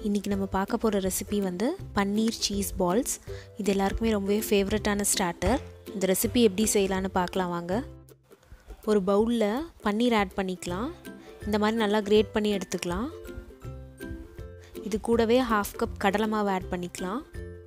இன்றைக்கி நம்ம பார்க்க போகிற ரெசிபி வந்து பன்னீர் சீஸ் பால்ஸ் இது எல்லாருக்குமே ரொம்பவே ஃபேவரட்டான ஸ்டார்டர் இந்த ரெசிபி எப்படி செய்யலான்னு பார்க்கலாம் வாங்க ஒரு பவுலில் பன்னீர் ஆட் பண்ணிக்கலாம் இந்த மாதிரி நல்லா கிரேட் பண்ணி எடுத்துக்கலாம் இது கூடவே ஹாஃப் கப் கடலை மாவு ஆட் பண்ணிக்கலாம்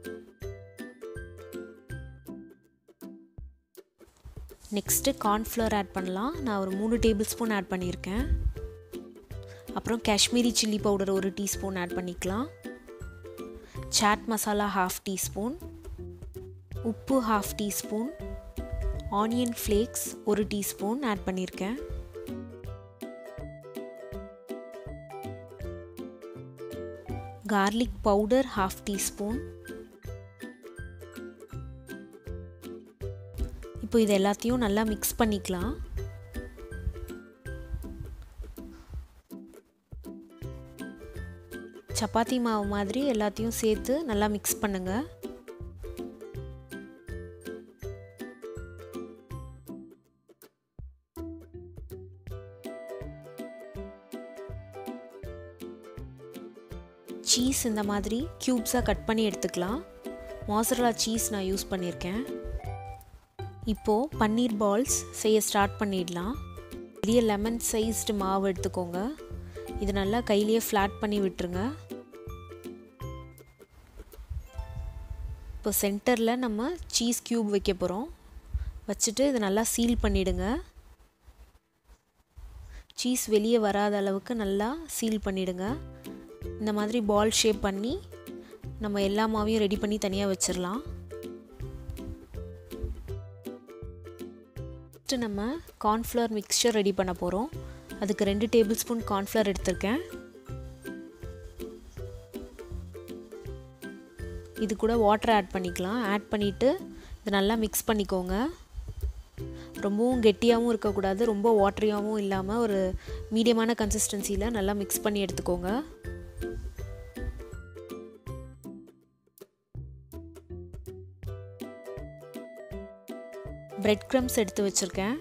நெக்ஸ்ட்டு கார்ன்ஃப்ளவர் ஆட் பண்ணலாம் நான் ஒரு மூணு டேபிள் ஸ்பூன் ஆட் பண்ணியிருக்கேன் அப்புறம் காஷ்மீரி சில்லி பவுடர் ஒரு டீஸ்பூன் ஆட் பண்ணிக்கலாம் சாட் மசாலா ஹாஃப் டீஸ்பூன் உப்பு ஹாஃப் டீஸ்பூன் ஆனியன் ஃப்ளேக்ஸ் ஒரு டீஸ்பூன் ஆட் பண்ணியிருக்கேன் கார்லிக் பவுடர் ஹாஃப் டீஸ்பூன் இப்போ இது எல்லாத்தையும் நல்லா மிக்ஸ் பண்ணிக்கலாம் சப்பாத்தி மாவு மாதிரி எல்லாத்தையும் சேர்த்து நல்லா மிக்ஸ் பண்ணுங்கள் சீஸ் இந்த மாதிரி க்யூப்ஸாக கட் பண்ணி எடுத்துக்கலாம் மாசரலா சீஸ் நான் யூஸ் பண்ணியிருக்கேன் இப்போது பன்னீர் பால்ஸ் செய்ய ஸ்டார்ட் பண்ணிடலாம் பெரிய லெமன் சைஸ்டு மாவு எடுத்துக்கோங்க இது நல்லா கையிலேயே ஃப்ளாட் பண்ணி விட்டுருங்க இப்போ சென்டரில் நம்ம சீஸ் க்யூப் வைக்க போகிறோம் வச்சுட்டு இதை நல்லா சீல் பண்ணிவிடுங்க சீஸ் வெளியே வராத அளவுக்கு நல்லா சீல் பண்ணிவிடுங்க இந்த மாதிரி பால் ஷேப் பண்ணி நம்ம எல்லா மாவையும் ரெடி பண்ணி தனியாக வச்சிடலாம் ஃபஸ்ட்டு நம்ம கார்ன்ஃப்ளவர் மிக்சர் ரெடி பண்ண போகிறோம் அதுக்கு ரெண்டு டேபிள் ஸ்பூன் கார்ன்ஃப்ளவர் எடுத்திருக்கேன் இது கூட வாட்டர் ஆட் பண்ணிக்கலாம் ஆட் பண்ணிவிட்டு இது நல்லா மிக்ஸ் பண்ணிக்கோங்க ரொம்பவும் கெட்டியாகவும் இருக்கக்கூடாது ரொம்ப வாட்டரியாகவும் இல்லாமல் ஒரு மீடியமான கன்சிஸ்டன்சியில் நல்லா மிக்ஸ் பண்ணி எடுத்துக்கோங்க பிரெட் க்ரம்ஸ் எடுத்து வச்சுருக்கேன்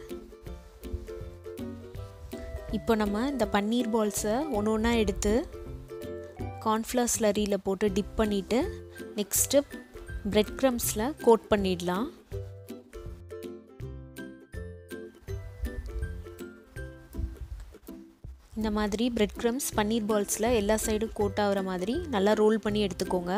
இப்போ நம்ம இந்த பன்னீர் பால்ஸை ஒன்று ஒன்றா எடுத்து கார்ன்ஃப்ளவர் ஸ்லரியில் போட்டு டிப் பண்ணிவிட்டு நெக்ஸ்ட்டு பிரெட் க்ரம்ஸில் கோட் பண்ணிடலாம் இந்த மாதிரி பிரெட் க்ரம்ஸ் பன்னீர் பால்ஸில் எல்லா சைடும் கோட் ஆகிற மாதிரி நல்லா ரோல் பண்ணி எடுத்துக்கோங்க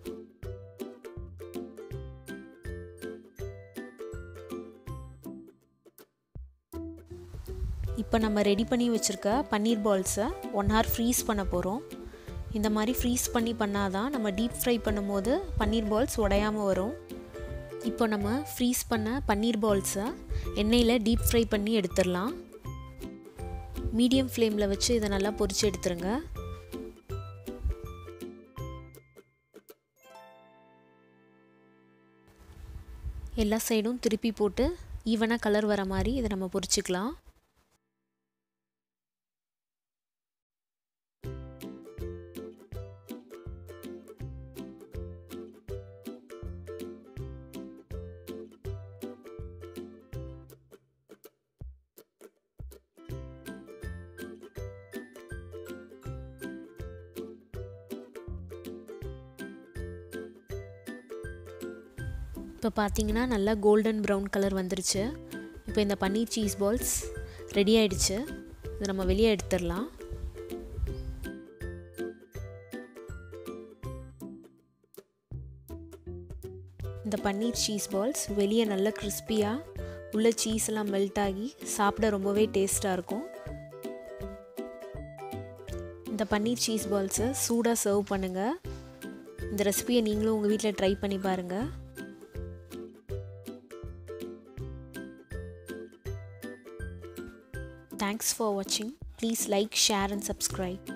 இப்போ நம்ம ரெடி பண்ணி வச்சுருக்க பன்னீர் பால்ஸை ஒன் ஹவர் ஃப்ரீஸ் பண்ண போகிறோம் இந்த மாதிரி ஃப்ரீஸ் பண்ணி பண்ணால் தான் நம்ம டீப் ஃப்ரை பண்ணும்போது பன்னீர் பால்ஸ் உடையாமல் வரும் இப்போ நம்ம ஃப்ரீஸ் பண்ண பன்னீர் பால்ஸை எண்ணெயில் டீப் ஃப்ரை பண்ணி எடுத்துடலாம் மீடியம் ஃப்ளேமில் வச்சு இதை நல்லா பொரிச்சு எடுத்துருங்க எல்லா சைடும் திருப்பி போட்டு ஈவனாக கலர் வர மாதிரி இதை நம்ம பொரிச்சிக்கலாம் இப்போ பார்த்தீங்கன்னா நல்லா கோல்டன் ப்ரௌன் கலர் வந்துருச்சு இப்போ இந்த பன்னீர் சீஸ் பால்ஸ் ரெடி ஆயிடுச்சு இதை நம்ம வெளியே எடுத்துடலாம் இந்த பன்னீர் சீஸ் பால்ஸ் வெளியே நல்லா கிறிஸ்பியாக உள்ள சீஸ் எல்லாம் மெல்ட் ஆகி சாப்பிட ரொம்பவே டேஸ்ட்டாக இருக்கும் இந்த பன்னீர் சீஸ் பால்ஸை சூடாக சர்வ் பண்ணுங்கள் இந்த ரெசிபியை நீங்களும் உங்கள் வீட்டில் ட்ரை பண்ணி பாருங்கள் Thanks for watching. Please like, share and subscribe.